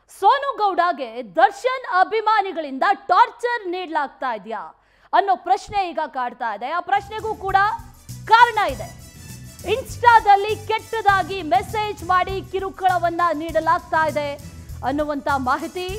ಸೋನು ಗೌಡಗೆ ದರ್ಶನ್ ಅಭಿಮಾನಿಗಳಿಂದ ಟಾರ್ಚರ್ ನೀಡಲಾಗ್ತಾ ಇದೆಯಾ ಅನ್ನೋ ಪ್ರಶ್ನೆ ಈಗ ಕಾಡ್ತಾ ಇದೆ ಆ ಪ್ರಶ್ನೆಗೂ ಕೂಡ ಕಾರಣ ಇದೆ ಇನ್ಸ್ಟಾದಲ್ಲಿ ಕೆಟ್ಟದಾಗಿ ಮೆಸೇಜ್ ಮಾಡಿ ಕಿರುಕುಳವನ್ನ ನೀಡಲಾಗ್ತಾ ಇದೆ ಅನ್ನುವಂತ ಮಾಹಿತಿ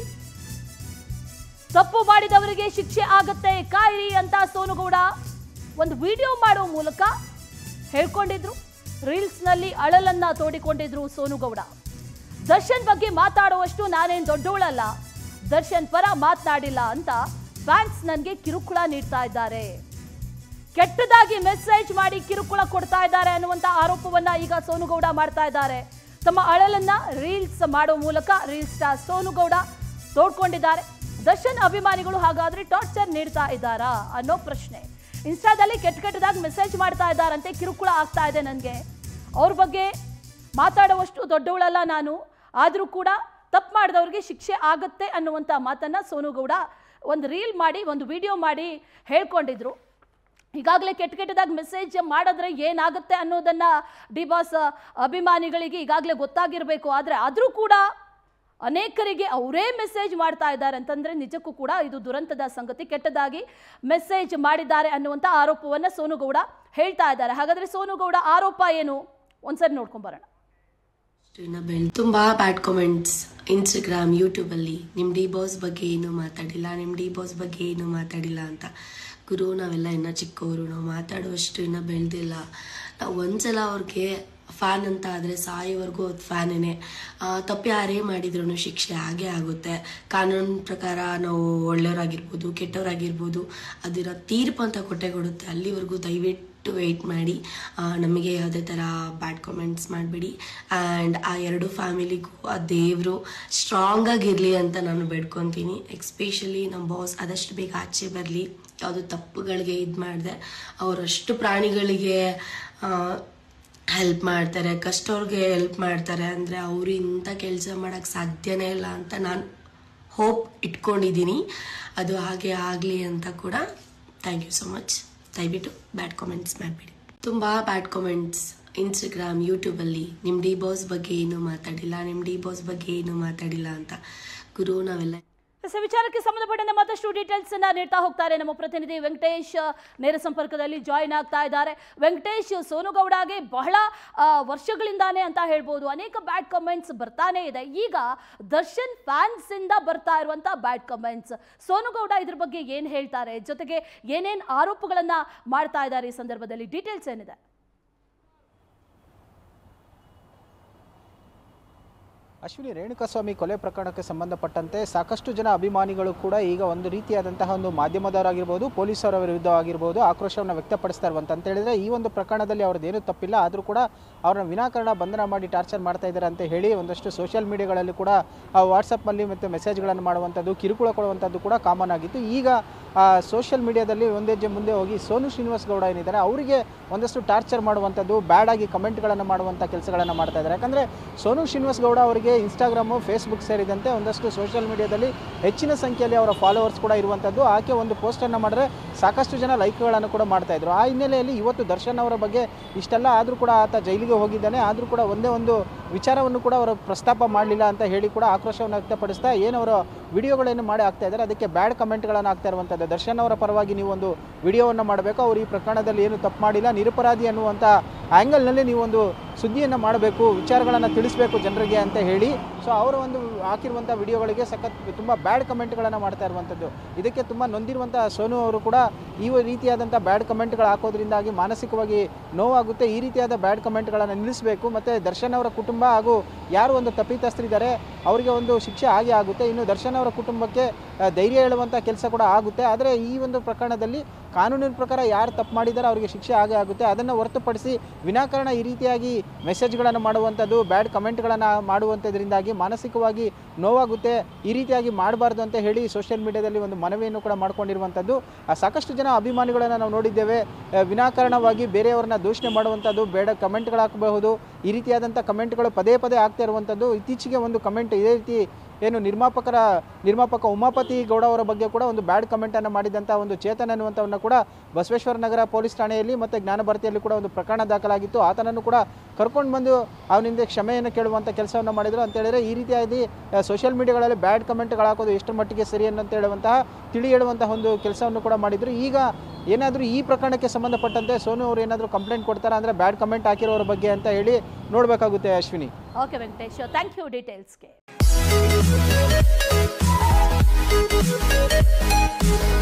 ತಪ್ಪು ಮಾಡಿದವರಿಗೆ ಶಿಕ್ಷೆ ಆಗತ್ತೆ ಕಾಯಿರಿ ಅಂತ ಸೋನುಗೌಡ ಒಂದು ವಿಡಿಯೋ ಮಾಡೋ ಮೂಲಕ ಹೇಳ್ಕೊಂಡಿದ್ರು ರೀಲ್ಸ್ನಲ್ಲಿ ಅಳಲನ್ನ ತೋಡಿಕೊಂಡಿದ್ರು ಸೋನುಗೌಡ ದರ್ಶನ್ ಬಗ್ಗೆ ಮಾತಾಡುವಷ್ಟು ನಾನೇನ್ ದೊಡ್ಡವಳಲ್ಲ ದರ್ಶನ್ ಪರ ಮಾತನಾಡಿಲ್ಲ ಅಂತ ಫ್ಯಾನ್ಸ್ ನನಗೆ ಕಿರುಕುಳ ನೀಡ್ತಾ ಇದ್ದಾರೆ ಕೆಟ್ಟದಾಗಿ ಮೆಸೇಜ್ ಮಾಡಿ ಕಿರುಕುಳ ಕೊಡ್ತಾ ಇದ್ದಾರೆ ಅನ್ನುವಂತ ಆರೋಪವನ್ನ ಈಗ ಸೋನುಗೌಡ ಮಾಡ್ತಾ ಇದ್ದಾರೆ ತಮ್ಮ ಅಳಲನ್ನ ರೀಲ್ಸ್ ಮಾಡೋ ಮೂಲಕ ರೀಲ್ ಸ್ಟಾರ್ ಸೋನುಗೌಡ ತೋಡ್ಕೊಂಡಿದ್ದಾರೆ ದರ್ಶನ್ ಅಭಿಮಾನಿಗಳು ಹಾಗಾದ್ರೆ ಟಾರ್ಚರ್ ನೀಡ್ತಾ ಇದ್ದಾರಾ ಅನ್ನೋ ಪ್ರಶ್ನೆ ಇನ್ಸ್ಟಾದಲ್ಲಿ ಕೆಟ್ಟ ಕೆಟ್ಟದಾಗಿ ಮೆಸೇಜ್ ಮಾಡ್ತಾ ಇದ್ದಾರಂತೆ ಕಿರುಕುಳ ಆಗ್ತಾ ಇದೆ ನನಗೆ ಅವ್ರ ಬಗ್ಗೆ ಮಾತಾಡುವಷ್ಟು ದೊಡ್ಡವಳಲ್ಲ ನಾನು ಆದರೂ ಕೂಡ ತಪ್ಪು ಮಾಡಿದವ್ರಿಗೆ ಶಿಕ್ಷೆ ಆಗತ್ತೆ ಅನ್ನುವಂಥ ಮಾತನ್ನ ಸೋನುಗೌಡ ಒಂದು ರೀಲ್ ಮಾಡಿ ಒಂದು ವಿಡಿಯೋ ಮಾಡಿ ಹೇಳ್ಕೊಂಡಿದ್ರು ಈಗಾಗಲೇ ಕೆಟ್ಟ ಕೆಟ್ಟದಾಗಿ ಮೆಸೇಜ್ ಮಾಡಿದ್ರೆ ಏನಾಗುತ್ತೆ ಅನ್ನೋದನ್ನ ಡಿ ಬಾಸ್ ಅಭಿಮಾನಿಗಳಿಗೆ ಈಗಾಗಲೇ ಗೊತ್ತಾಗಿರಬೇಕು ಆದರೆ ಆದರೂ ಕೂಡ ಅನೇಕರಿಗೆ ಅವರೇ ಮೆಸೇಜ್ ಮಾಡ್ತಾ ಇದ್ದಾರೆ ಅಂತಂದ್ರೆ ನಿಜಕ್ಕೂ ಕೂಡ ಇದು ದುರಂತದ ಸಂಗತಿ ಕೆಟ್ಟದಾಗಿ ಮೆಸೇಜ್ ಮಾಡಿದ್ದಾರೆ ಅನ್ನುವಂಥ ಆರೋಪವನ್ನ ಸೋನುಗೌಡ ಹೇಳ್ತಾ ಇದ್ದಾರೆ ಹಾಗಾದ್ರೆ ಸೋನುಗೌಡ ಆರೋಪ ಏನು ಒಂದ್ಸರಿ ನೋಡ್ಕೊಂಬರೋಣ ಇನ್ನ ಬೆಳ್ ತುಂಬಾ ಬ್ಯಾಡ್ ಕಾಮೆಂಟ್ಸ್ ಇನ್ಸ್ಟಾಗ್ರಾಮ್ ಯೂಟ್ಯೂಬಲ್ಲಿ ನಿಮ್ಮ ಡಿ ಬಾಸ್ ಬಗ್ಗೆ ಏನು ಮಾತಾಡಿಲ್ಲ ನಿಮ್ಮ ಡಿ ಬಾಸ್ ಬಗ್ಗೆ ಏನು ಮಾತಾಡಿಲ್ಲ ಅಂತ ಗುರು ನಾವೆಲ್ಲ ಇನ್ನ ಚಿಕ್ಕವರು ನಾವು ಮಾತಾಡುವಷ್ಟು ಇನ್ನ ಬೆಳೆದಿಲ್ಲ ನಾವು ಒಂದ್ಸಲ ಅವ್ರಿಗೆ ಫ್ಯಾನ್ ಅಂತ ಆದರೆ ಸಾಯೋವರೆಗೂ ಅದು ಫ್ಯಾನೇನೆ ತಪ್ಪು ಯಾರೇ ಮಾಡಿದ್ರು ಶಿಕ್ಷೆ ಆಗೇ ಆಗುತ್ತೆ ಕಾನೂನು ಪ್ರಕಾರ ನಾವು ಒಳ್ಳೆಯವರಾಗಿರ್ಬೋದು ಕೆಟ್ಟವರಾಗಿರ್ಬೋದು ಅದಿರೋ ತೀರ್ಪು ಅಂತ ಕೊಟ್ಟೆ ಕೊಡುತ್ತೆ ಅಲ್ಲಿವರೆಗೂ ದಯವಿಟ್ಟು ವೆಯ್ಟ್ ಮಾಡಿ ಆ, ನಮಗೆ ಯಾವುದೇ ಥರ ಬ್ಯಾಡ್ ಕಾಮೆಂಟ್ಸ್ ಮಾಡಬೇಡಿ ಆ್ಯಂಡ್ ಆ ಎರಡು ಫ್ಯಾಮಿಲಿಗೂ ಆ ದೇವರು ಸ್ಟ್ರಾಂಗ್ ಆಗಿರಲಿ ಅಂತ ನಾನು ಬೇಡ್ಕೊತೀನಿ ಎಕ್ಸ್ಪೆಷಲಿ ನಮ್ಮ ಬಾಸ್ ಆದಷ್ಟು ಬೇಗ ಆಚೆ ಬರಲಿ ಯಾವುದು ತಪ್ಪುಗಳಿಗೆ ಇದು ಮಾಡಿದೆ ಅವರಷ್ಟು ಪ್ರಾಣಿಗಳಿಗೆ ಹೆಲ್ಪ್ ಮಾಡ್ತಾರೆ ಕಷ್ಟವ್ರಿಗೆ ಹೆಲ್ಪ್ ಮಾಡ್ತಾರೆ ಅಂದರೆ ಅವರು ಇಂಥ ಕೆಲಸ ಮಾಡೋಕ್ಕೆ ಸಾಧ್ಯನೇ ಇಲ್ಲ ಅಂತ ನಾನು ಹೋಪ್ ಇಟ್ಕೊಂಡಿದ್ದೀನಿ ಅದು ಹಾಗೆ ಆಗಲಿ ಅಂತ ಕೂಡ ಥ್ಯಾಂಕ್ ಯು ಸೊ ಮಚ್ ದಯವಿಟ್ಟು ಬ್ಯಾಡ್ ಕಾಮೆಂಟ್ಸ್ ಮಾಡಬೇಡಿ ತುಂಬ ಬ್ಯಾಡ್ ಕಾಮೆಂಟ್ಸ್ ಇನ್ಸ್ಟಾಗ್ರಾಮ್ ಯೂಟ್ಯೂಬಲ್ಲಿ ನಿಮ್ಮ ಡಿ ಬಾಸ್ ಬಗ್ಗೆ ಏನು ಮಾತಾಡಿಲ್ಲ ನಿಮ್ಮ ಡಿ ಬಾಸ್ ಬಗ್ಗೆ ಏನು ಮಾತಾಡಿಲ್ಲ ಅಂತ ಗುರು ನಾವೆಲ್ಲ ಎಸ್, ಈ ವಿಚಾರಕ್ಕೆ ಸಂಬಂಧಪಟ್ಟಂತೆ ಮತ್ತಷ್ಟು ಡೀಟೇಲ್ಸ್ ಅನ್ನ ನೀಡ್ತಾ ಹೋಗ್ತಾರೆ ನಮ್ಮ ಪ್ರತಿನಿಧಿ ವೆಂಕಟೇಶ್ ಆ, ನೇರ ಸಂಪರ್ಕದಲ್ಲಿ ಜಾಯಿನ್ ಆಗ್ತಾ ಇದ್ದಾರೆ ವೆಂಕಟೇಶ್ ಸೋನುಗೌಡಗೆ ಬಹಳ ಆ, ವರ್ಷಗಳಿಂದಾನೇ ಅಂತ ಹೇಳ್ಬೋದು ಅನೇಕ ಬ್ಯಾಡ್ ಕಮೆಂಟ್ಸ್ ಬರ್ತಾನೆ ಇದೆ ಈಗ ದರ್ಶನ್ ಫ್ಯಾನ್ಸ್ ಇಂದ ಬರ್ತಾ ಇರುವಂತ ಬ್ಯಾಡ್ ಕಮೆಂಟ್ಸ್ ಸೋನುಗೌಡ ಇದ್ರ ಬಗ್ಗೆ ಏನ್ ಹೇಳ್ತಾರೆ ಜೊತೆಗೆ ಏನೇನ್ ಆರೋಪಗಳನ್ನ ಮಾಡ್ತಾ ಇದ್ದಾರೆ ಈ ಸಂದರ್ಭದಲ್ಲಿ ಡೀಟೇಲ್ಸ್ ಏನಿದೆ ಅಶ್ವಿನಿ ರೇಣುಕಾಸ್ವಾಮಿ ಕೊಲೆ ಪ್ರಕರಣಕ್ಕೆ ಸಂಬಂಧಪಟ್ಟಂತೆ ಸಾಕಷ್ಟು ಜನ ಅಭಿಮಾನಿಗಳು ಕೂಡ ಈಗ ಒಂದು ರೀತಿಯಾದಂತಹ ಒಂದು ಮಾಧ್ಯಮದವರಾಗಿರ್ಬೋದು ಪೊಲೀಸರ ವಿರುದ್ಧ ಆಗಿರ್ಬೋದು ಆಕ್ರೋಶವನ್ನು ವ್ಯಕ್ತಪಡಿಸ್ತಾ ಇರುವಂತ ಅಂತ ಹೇಳಿದ್ರೆ ಈ ಒಂದು ಪ್ರಕರಣದಲ್ಲಿ ಅವ್ರದ್ದೇನು ತಪ್ಪಿಲ್ಲ ಆದರೂ ಕೂಡ ಅವ್ರನ್ನ ವಿನಾಕಾರಣ ಬಂಧನ ಮಾಡಿ ಟಾರ್ಚರ್ ಮಾಡ್ತಾ ಇದ್ದಾರೆ ಅಂತ ಹೇಳಿ ಒಂದಷ್ಟು ಸೋಷಿಯಲ್ ಮೀಡಿಯಾಗಳಲ್ಲಿ ಕೂಡ ವಾಟ್ಸಪ್ಪಲ್ಲಿ ಮತ್ತು ಮೆಸೇಜ್ಗಳನ್ನು ಮಾಡುವಂಥದ್ದು ಕಿರುಕುಳ ಕೊಡುವಂಥದ್ದು ಕೂಡ ಕಾಮನ್ ಆಗಿತ್ತು ಈಗ ಸೋಷಿಯಲ್ ಮೀಡಿಯಾದಲ್ಲಿ ಒಂದೇ ಹೆಜ್ಜೆ ಮುಂದೆ ಹೋಗಿ ಸೋನು ಶ್ರೀನಿವಾಸ್ ಗೌಡ ಏನಿದ್ದಾರೆ ಅವರಿಗೆ ಒಂದಷ್ಟು ಟಾರ್ಚರ್ ಮಾಡುವಂಥದ್ದು ಬ್ಯಾಡ್ ಆಗಿ ಕಮೆಂಟ್ಗಳನ್ನು ಮಾಡುವಂಥ ಕೆಲಸಗಳನ್ನು ಮಾಡ್ತಾ ಇದ್ದಾರೆ ಯಾಕಂದರೆ ಸೋನು ಶ್ರೀನಿವಾಸ್ ಗೌಡ ಅವರಿಗೆ ಇನ್ಸ್ಟಾಗ್ರಾಮು ಫೇಸ್ಬುಕ್ ಸೇರಿದಂತೆ ಒಂದಷ್ಟು ಸೋಷಿಯಲ್ ಮೀಡಿಯಾದಲ್ಲಿ ಹೆಚ್ಚಿನ ಸಂಖ್ಯೆಯಲ್ಲಿ ಅವರ ಫಾಲೋವರ್ಸ್ ಕೂಡ ಇರುವಂಥದ್ದು ಆಕೆ ಒಂದು ಪೋಸ್ಟನ್ನು ಮಾಡಿದ್ರೆ ಸಾಕಷ್ಟು ಜನ ಲೈಕ್ಗಳನ್ನು ಕೂಡ ಮಾಡ್ತಾ ಇದ್ರು ಆ ಹಿನ್ನೆಲೆಯಲ್ಲಿ ಇವತ್ತು ದರ್ಶನ್ ಅವರ ಬಗ್ಗೆ ಇಷ್ಟೆಲ್ಲ ಆದರೂ ಕೂಡ ಆತ ಜೈಲಿಗೆ ಹೋಗಿದ್ದಾನೆ ಆದರೂ ಕೂಡ ಒಂದೇ ಒಂದು ವಿಚಾರವನ್ನು ಕೂಡ ಅವರು ಪ್ರಸ್ತಾಪ ಮಾಡಲಿಲ್ಲ ಅಂತ ಹೇಳಿ ಕೂಡ ಆಕ್ರೋಶವನ್ನು ವ್ಯಕ್ತಪಡಿಸ್ತಾ ಏನು ಅವರ ವಿಡಿಯೋಗಳೇನು ಮಾಡಿ ಆಗ್ತಾ ಇದ್ದಾರೆ ಅದಕ್ಕೆ ಬ್ಯಾಡ್ ಕಮೆಂಟ್ಗಳನ್ನು ಆಗ್ತಾ ಇರುವಂಥದ್ದು ದರ್ಶನ್ ಅವರ ಪರವಾಗಿ ನೀವು ಒಂದು ವಿಡಿಯೋವನ್ನು ಮಾಡಬೇಕು ಅವರು ಈ ಪ್ರಕರಣದಲ್ಲಿ ಏನು ತಪ್ಪು ಮಾಡಿಲ್ಲ ನಿರಪರಾಧಿ ಅನ್ನುವಂಥ ಆ್ಯಂಗಲ್ನಲ್ಲಿ ನೀವು ಒಂದು ಸುದ್ದಿಯನ್ನು ಮಾಡಬೇಕು ವಿಚಾರಗಳನ್ನು ತಿಳಿಸಬೇಕು ಜನರಿಗೆ ಅಂತ ಹೇಳಿ ಸೊ ಅವರ ಒಂದು ಹಾಕಿರುವಂಥ ವಿಡಿಯೋಗಳಿಗೆ ಸಖತ್ ತುಂಬ ಬ್ಯಾಡ್ ಕಮೆಂಟ್ಗಳನ್ನು ಮಾಡ್ತಾ ಇರುವಂಥದ್ದು ಇದಕ್ಕೆ ತುಂಬ ನೊಂದಿರುವಂಥ ಸೋನು ಅವರು ಕೂಡ ಈ ರೀತಿಯಾದಂಥ ಬ್ಯಾಡ್ ಕಮೆಂಟ್ಗಳು ಹಾಕೋದ್ರಿಂದಾಗಿ ಮಾನಸಿಕವಾಗಿ ನೋವಾಗುತ್ತೆ ಈ ರೀತಿಯಾದ ಬ್ಯಾಡ್ ಕಮೆಂಟ್ಗಳನ್ನು ನಿಲ್ಲಿಸಬೇಕು ಮತ್ತು ದರ್ಶನ್ ಅವರ ಕುಟುಂಬ ಹಾಗೂ ಯಾರು ಒಂದು ತಪ್ಪಿತಸ್ಥರಿದ್ದಾರೆ ಅವರಿಗೆ ಒಂದು ಶಿಕ್ಷೆ ಆಗೇ ಆಗುತ್ತೆ ಇನ್ನು ದರ್ಶನ್ ಅವರ ಕುಟುಂಬಕ್ಕೆ ಆ, ಧೈರ್ಯ ಹೇಳುವಂಥ ಕೆಲಸ ಕೂಡ ಆಗುತ್ತೆ ಆದರೆ ಈ ಒಂದು ಪ್ರಕರಣದಲ್ಲಿ ಕಾನೂನಿನ ಪ್ರಕಾರ ಯಾರು ತಪ್ಪು ಮಾಡಿದ್ದಾರೆ ಅವರಿಗೆ ಶಿಕ್ಷೆ ಆಗೇ ಆಗುತ್ತೆ ಅದನ್ನು ಹೊರತುಪಡಿಸಿ ವಿನಾಕಾರಣ ಈ ರೀತಿಯಾಗಿ ಮೆಸೇಜ್ಗಳನ್ನು ಮಾಡುವಂಥದ್ದು ಬ್ಯಾಡ್ ಕಮೆಂಟ್ಗಳನ್ನು ಮಾಡುವಂಥದ್ರಿಂದಾಗಿ ಮಾನಸಿಕವಾಗಿ ನೋವಾಗುತ್ತೆ ಈ ರೀತಿಯಾಗಿ ಮಾಡಬಾರ್ದು ಅಂತ ಹೇಳಿ ಸೋಷಿಯಲ್ ಮೀಡಿಯಾದಲ್ಲಿ ಒಂದು ಮನವಿಯನ್ನು ಕೂಡ ಮಾಡ್ಕೊಂಡಿರುವಂಥದ್ದು ಆ ಸಾಕಷ್ಟು ಜನ ಅಭಿಮಾನಿಗಳನ್ನು ನಾವು ನೋಡಿದ್ದೇವೆ ಆ, ವಿನಾಕಾರಣವಾಗಿ ಬೇರೆಯವ್ರನ್ನ ದೂಷಣೆ ಮಾಡುವಂಥದ್ದು ಬೇಡ ಕಮೆಂಟ್ಗಳು ಹಾಕಬಹುದು ಈ ರೀತಿಯಾದಂಥ ಕಮೆಂಟ್ಗಳು ಪದೇ ಪದೇ ಆಗ್ತಾ ಇರುವಂಥದ್ದು ಇತ್ತೀಚೆಗೆ ಒಂದು ಕಮೆಂಟ್ ಇದೇ ರೀತಿ ಏನು ನಿರ್ಮಾಪಕರ ನಿರ್ಮಾಪಕ ಉಮಾಪತಿ ಗೌಡ ಅವರ ಬಗ್ಗೆ ಕೂಡ ಒಂದು ಬ್ಯಾಡ್ ಕಮೆಂಟನ್ನು ಮಾಡಿದಂಥ ಒಂದು ಚೇತನ್ ಅನ್ನುವಂಥವನ್ನ ಕೂಡ ಬಸವೇಶ್ವರ ನಗರ ಪೊಲೀಸ್ ಠಾಣೆಯಲ್ಲಿ ಮತ್ತು ಜ್ಞಾನ ಭಾರತಿಯಲ್ಲಿ ಕೂಡ ಒಂದು ಪ್ರಕರಣ ದಾಖಲಾಗಿತ್ತು ಆತನನ್ನು ಕೂಡ ಕರ್ಕೊಂಡು ಬಂದು ಅವನಿಂದ ಕ್ಷಮೆಯನ್ನು ಕೇಳುವಂಥ ಕೆಲಸವನ್ನು ಮಾಡಿದರು ಅಂತ ಹೇಳಿದ್ರೆ ಈ ರೀತಿಯಾಗಿ ಸೋಷಿಯಲ್ ಮೀಡಿಯಾಗಳಲ್ಲಿ ಬ್ಯಾಡ್ ಕಮೆಂಟ್ಗಳು ಹಾಕೋದು ಎಷ್ಟರ ಮಟ್ಟಿಗೆ ಸರಿ ಅನ್ನಂತ ಹೇಳುವಂತಹ ತಿಳಿ ಹೇಳುವಂತಹ ಒಂದು ಕೆಲಸವನ್ನು ಕೂಡ ಮಾಡಿದ್ರು ಈಗ ಏನಾದರೂ ಈ ಪ್ರಕರಣಕ್ಕೆ ಸಂಬಂಧಪಟ್ಟಂತೆ ಸೋನು ಅವರು ಏನಾದರೂ ಕಂಪ್ಲೇಂಟ್ ಕೊಡ್ತಾರಾ ಅಂದರೆ ಬ್ಯಾಡ್ ಕಮೆಂಟ್ ಹಾಕಿರೋರ ಬಗ್ಗೆ ಅಂತ ಹೇಳಿ ನೋಡಬೇಕಾಗುತ್ತೆ Ashwini okay Venkatesh thank you ಡೀಟೇಲ್ಸ್ಗೆ